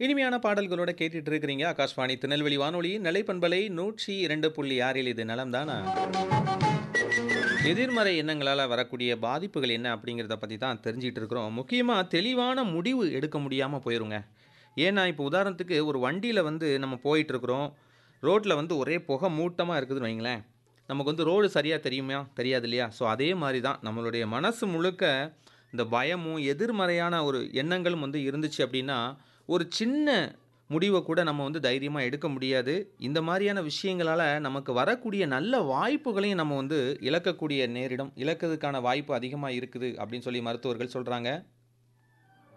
இனிமையான பாடல்களோட கேட்டுட்டு இருக்கிறீங்க ஆகாஷ்வாணி திருநெல்வேலி வானொலி நிலைப்பண்பலை நூற்றி இரண்டு புள்ளி ஆறில் இது நலம்தானா எதிர்மறை எண்ணங்களால் வரக்கூடிய பாதிப்புகள் என்ன அப்படிங்கிறத பற்றி தான் தெரிஞ்சிட்டு இருக்கிறோம் முக்கியமாக தெளிவான முடிவு எடுக்க முடியாமல் போயிருங்க ஏன்னா இப்போ உதாரணத்துக்கு ஒரு வண்டியில் வந்து நம்ம போயிட்டு இருக்கிறோம் ரோட்டில் வந்து ஒரே புகை மூட்டமாக இருக்குதுன்னு வைங்களேன் நமக்கு வந்து ரோடு சரியாக தெரியுமா தெரியாது இல்லையா ஸோ அதே மாதிரி தான் நம்மளுடைய மனசு முழுக்க இந்த பயமும் எதிர்மறையான ஒரு எண்ணங்களும் வந்து இருந்துச்சு அப்படின்னா ஒரு சின்ன முடிவை கூட நம்ம வந்து தைரியமாக எடுக்க முடியாது இந்த மாதிரியான விஷயங்களால் நமக்கு வரக்கூடிய நல்ல வாய்ப்புகளையும் நம்ம வந்து இழக்கக்கூடிய நேரிடம் இழக்கிறதுக்கான வாய்ப்பு அதிகமாக இருக்குது அப்படின்னு சொல்லி மருத்துவர்கள் சொல்கிறாங்க